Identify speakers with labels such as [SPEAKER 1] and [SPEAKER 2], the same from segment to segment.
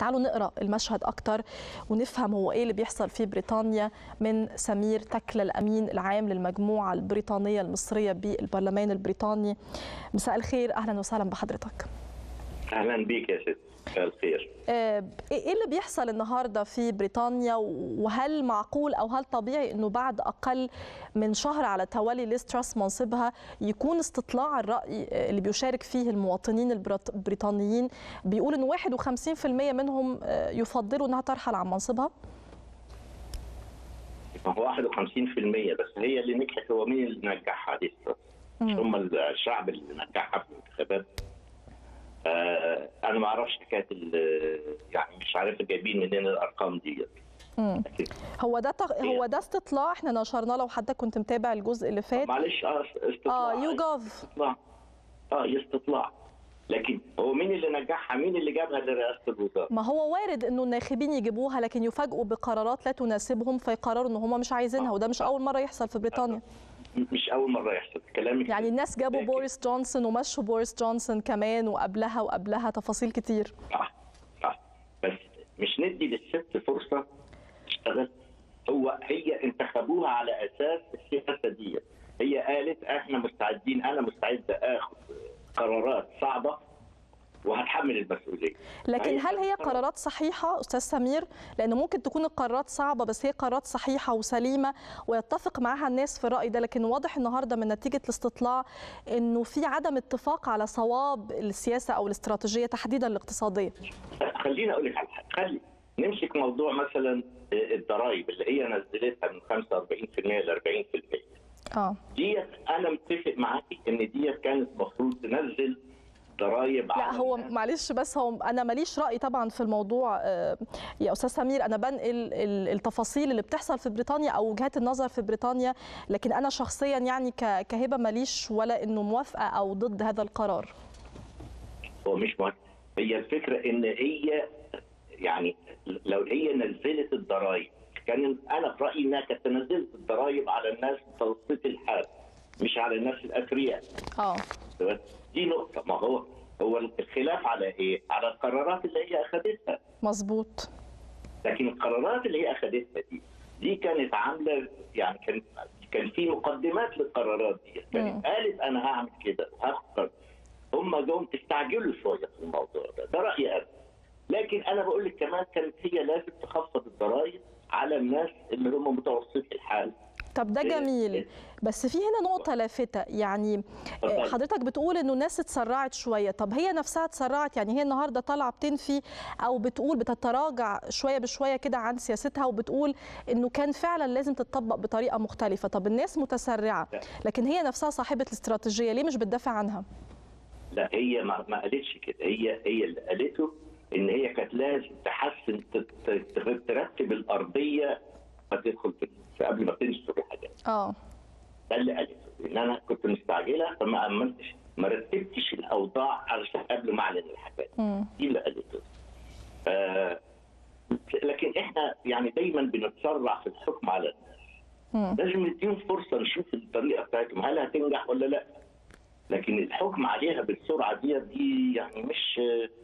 [SPEAKER 1] تعالوا نقرا المشهد اكتر ونفهم هو ايه اللي بيحصل في بريطانيا من سمير تكلا الامين العام للمجموعه البريطانيه المصريه بالبرلمان البريطاني مساء الخير اهلا وسهلا بحضرتك
[SPEAKER 2] اهلا بيك يا ست مساء الخير
[SPEAKER 1] آه، ايه اللي بيحصل النهارده في بريطانيا وهل معقول او هل طبيعي انه بعد اقل من شهر على تولي ليز تراس منصبها يكون استطلاع الراي اللي بيشارك فيه المواطنين البريطانيين بيقول انه 51% منهم آه، يفضلوا انها ترحل عن منصبها؟
[SPEAKER 2] ما هو 51% بس هي اللي نجحت هو مين اللي نجحها ليز تراس؟ مش هم الشعب اللي نجحها في الانتخابات آه انا ما اعرفش حكايه يعني مش عارف جايبين منين الارقام دي
[SPEAKER 1] هو ده تغ... هو ده استطلاع احنا نشرناه لو حضرتك كنت متابع الجزء اللي فات
[SPEAKER 2] معلش اه استطلاع
[SPEAKER 1] اه يوجوف
[SPEAKER 2] استطلاع اه استطلاع لكن هو مين اللي نجحها مين اللي جابها لرئاسه الوزراء
[SPEAKER 1] ما هو وارد انه الناخبين يجيبوها لكن يفاجئوا بقرارات لا تناسبهم فيقرروا ان هم مش عايزينها وده مش اول مره يحصل في بريطانيا
[SPEAKER 2] مش اول مره يحصل كلامك
[SPEAKER 1] يعني الناس جابوا لكن. بوريس جونسون ومشوا بوريس جونسون كمان وقبلها وقبلها تفاصيل كتير
[SPEAKER 2] صح صح بس مش ندي للست فرصه تشتغل هو هي انتخبوها على اساس السياسه دي هي قالت احنا مستعدين انا مستعد اخذ قرارات صعبه وهتحمل المسؤوليه
[SPEAKER 1] لكن هل هي قرارات صحيحه استاذ سمير لان ممكن تكون القرارات صعبه بس هي قرارات صحيحه وسليمه ويتفق معها الناس في الراي ده لكن واضح النهارده من نتيجه الاستطلاع انه في عدم اتفاق على صواب السياسه او الاستراتيجيه تحديدا الاقتصاديه
[SPEAKER 2] خليني اقول لك على حاجه خلي نمسك موضوع مثلا الضرائب اللي هي نزلتها من 45% ل 40%
[SPEAKER 1] اه
[SPEAKER 2] ديت انا متفق معاكي ان ديت كانت المفروض تنزل ضرائب
[SPEAKER 1] لا هو معلش بس هو انا ماليش راي طبعا في الموضوع يا استاذ سمير انا بنقل التفاصيل اللي بتحصل في بريطانيا او وجهات النظر في بريطانيا لكن انا شخصيا يعني كهبه ماليش ولا انه موافقه او ضد هذا القرار
[SPEAKER 2] هو مش موافقه هي الفكره ان هي يعني لو هي نزلت الضرائب كان انا في رايي انها كانت نزلت الضرائب على الناس متوسط الحال مش على الناس الاثرياء
[SPEAKER 1] اه
[SPEAKER 2] دي نقطه ما هو هو الخلاف على ايه؟ على القرارات اللي هي اخذتها
[SPEAKER 1] مظبوط
[SPEAKER 2] لكن القرارات اللي هي اخذتها دي دي كانت عامله يعني كان كان في مقدمات للقرارات دي كانت قالت انا هعمل كده وهاخد هم جم استعجلوا شويه في الموضوع ده ده رايي انا لكن انا بقول لك كمان كانت هي لازم تخفض الضرائب على الناس اللي هم متوسطي الحال
[SPEAKER 1] طب ده جميل بس في هنا نقطة لافتة يعني حضرتك بتقول انه الناس اتسرعت شوية طب هي نفسها اتسرعت يعني هي النهاردة طالعة بتنفي او بتقول بتتراجع شوية بشوية كده عن سياستها وبتقول انه كان فعلا لازم تتطبق بطريقة مختلفة طب الناس متسرعة لكن هي نفسها صاحبة الاستراتيجية ليه مش بتدافع عنها؟
[SPEAKER 2] لا هي ما, ما قالتش كده هي هي اللي قالته ان هي كانت لازم تحسن ترتب الارضيه ما تدخل في قبل ما تنشر الحاجات.
[SPEAKER 1] اه
[SPEAKER 2] ده اللي قالته ان انا كنت مستعجله فما امنتش ما رتبتش الاوضاع علشان قبل ما اعلن الحاجات. دي اللي قالته. آه لكن احنا يعني دايما بنتسرع في الحكم على الناس.
[SPEAKER 1] مم.
[SPEAKER 2] لازم نديهم فرصه نشوف الطريقه بتاعتهم هل هتنجح ولا لا. لكن الحكم عليها بالسرعه دي دي يعني مش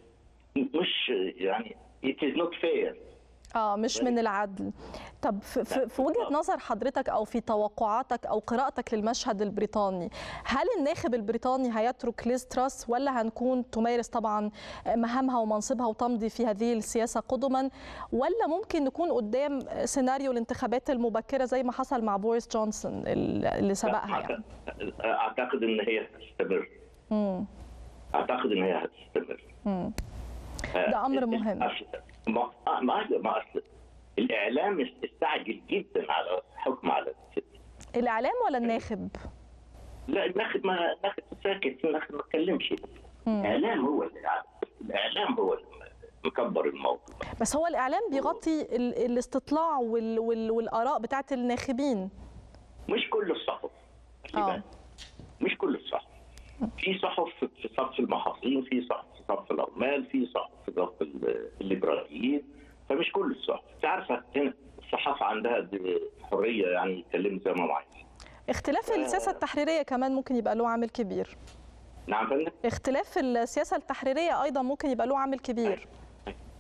[SPEAKER 2] مش يعني it is not fair
[SPEAKER 1] اه مش من العدل طب في, في, في وجهه نظر حضرتك او في توقعاتك او قراءتك للمشهد البريطاني هل الناخب البريطاني هيترك ليز تراس ولا هنكون تمارس طبعا مهامها ومنصبها وتمضي في هذه السياسه قدما ولا ممكن نكون قدام سيناريو الانتخابات المبكره زي ما حصل مع بوريس جونسون اللي سبقها يعني
[SPEAKER 2] اعتقد ان هي هتستمر اعتقد ان هي هتستمر
[SPEAKER 1] مم. ده امر مهم
[SPEAKER 2] ما ما ما اصل الاعلام استعجل جدا على الحكم على الست
[SPEAKER 1] الاعلام ولا الناخب؟
[SPEAKER 2] لا الناخب ما الناخب ساكت الناخب ما اتكلمش الاعلام هو اللي الاعلام هو اللي مكبر الموضوع
[SPEAKER 1] بس هو الاعلام بيغطي الاستطلاع وال وال والاراء بتاعت الناخبين
[SPEAKER 2] مش كل الصحف
[SPEAKER 1] اه
[SPEAKER 2] مش كل الصحف في صحف في صف المحافظين في صحف في صف العمال في صحف في صف الليبراليين فمش كل الصحف انت عارفه هنا الصحافه عندها حريه يعني يتكلموا زي ما عايز
[SPEAKER 1] اختلاف السياسه التحريريه كمان ممكن يبقى له عامل كبير
[SPEAKER 2] نعم فندم
[SPEAKER 1] اختلاف السياسه التحريريه ايضا ممكن يبقى له عامل كبير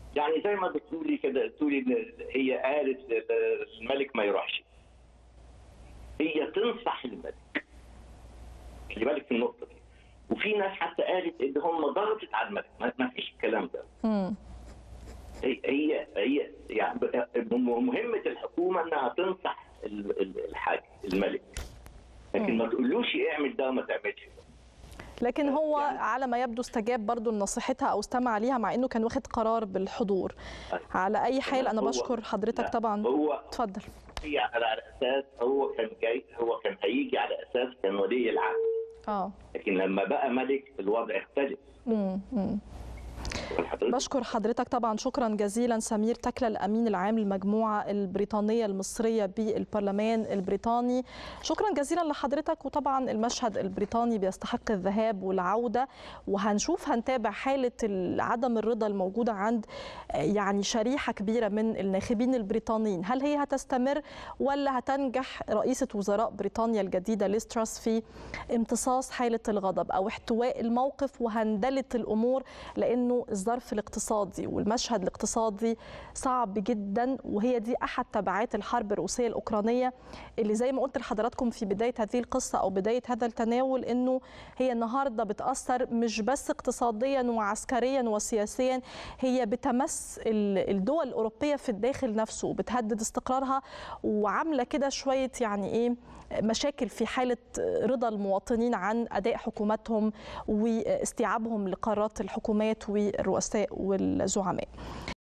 [SPEAKER 2] يعني زي ما بتقولي كده تقولي ان هي قالت الملك ما يروحش هي تنصح الملك خلي بالك في النقطه دي وفي ناس حتى قالت ان هم ضغطت على الملك ما فيش الكلام ده
[SPEAKER 1] مم.
[SPEAKER 2] هي هي هي يعني مهمه الحكومه انها تنصح الحاج الملك لكن ما تقولوش اعمل ده وما تعملش ده
[SPEAKER 1] لكن هو على ما يبدو استجاب برضو لنصيحتها او استمع ليها مع انه كان واخد قرار بالحضور على اي حال انا بشكر حضرتك طبعا
[SPEAKER 2] هو
[SPEAKER 1] اتفضل
[SPEAKER 2] هي على اساس هو كان جاي هو كان هيجي على اساس كان ولي العهد
[SPEAKER 1] اه
[SPEAKER 2] لكن لما بقى ملك الوضع اختلف
[SPEAKER 1] امم بشكر حضرتك طبعا شكرا جزيلا سمير تكلا الامين العام للمجموعه البريطانيه المصريه بالبرلمان البريطاني شكرا جزيلا لحضرتك وطبعا المشهد البريطاني بيستحق الذهاب والعوده وهنشوف هنتابع حاله عدم الرضا الموجوده عند يعني شريحه كبيره من الناخبين البريطانيين هل هي هتستمر ولا هتنجح رئيسه وزراء بريطانيا الجديده ليستراس في امتصاص حاله الغضب او احتواء الموقف وهندله الامور لانه الظرف الاقتصادي والمشهد الاقتصادي صعب جدا وهي دي احد تبعات الحرب الروسيه الاوكرانيه اللي زي ما قلت لحضراتكم في بدايه هذه القصه او بدايه هذا التناول انه هي النهارده بتاثر مش بس اقتصاديا وعسكريا وسياسيا هي بتمس الدول الاوروبيه في الداخل نفسه وبتهدد استقرارها وعامله كده شويه يعني ايه مشاكل في حاله رضا المواطنين عن اداء حكوماتهم واستيعابهم لقرارات الحكومات والرؤساء والزعماء